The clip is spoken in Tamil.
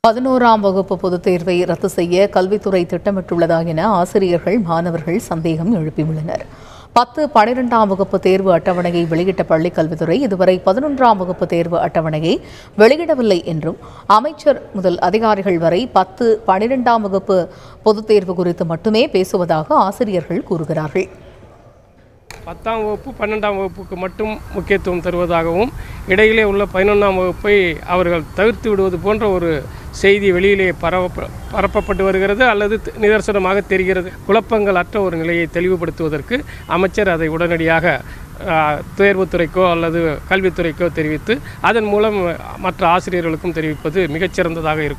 பதினோராம் வகுப்பு பொதுத் தேர்வை ரத்து செய்ய கல்வித்துறை திட்டமிட்டுள்ளதா என ஆசிரியர்கள் மாணவர்கள் சந்தேகம் எழுப்பியுள்ளனர் பத்து பனிரெண்டாம் வகுப்பு தேர்வு அட்டவணையை வெளியிட்ட பள்ளிக் கல்வித்துறை இதுவரை பதினொன்றாம் வகுப்பு தேர்வு அட்டவணையை வெளியிடவில்லை என்றும் அமைச்சர் முதல் அதிகாரிகள் வரை பத்து பனிரெண்டாம் வகுப்பு பொதுத் தேர்வு குறித்து மட்டுமே பேசுவதாக ஆசிரியர்கள் கூறுகிறார்கள் பத்தாம் வகுப்பு பன்னெண்டாம் வகுப்புக்கு மட்டும் முக்கியத்துவம் தருவதாகவும் இடையிலே உள்ள பதினொன்றாம் வகுப்பை அவர்கள் தவிர்த்து விடுவது போன்ற ஒரு செய்தி வெளியிலே பரவ பரப்பப்பட்டு வருகிறது அல்லது த- நிதர்சனமாக தெரிகிறது குழப்பங்கள் அற்ற ஒரு நிலையை தெளிவுபடுத்துவதற்கு அமைச்சர் அதை உடனடியாக ஆ, தேர்வுத்துறைக்கோ அல்லது கல்வித்துறைக்கோ தெரிவித்து அதன் மூலம் மற்ற ஆசிரியர்களுக்கும் தெரிவிப்பது மிகச்சிறந்ததாக இருக்கும்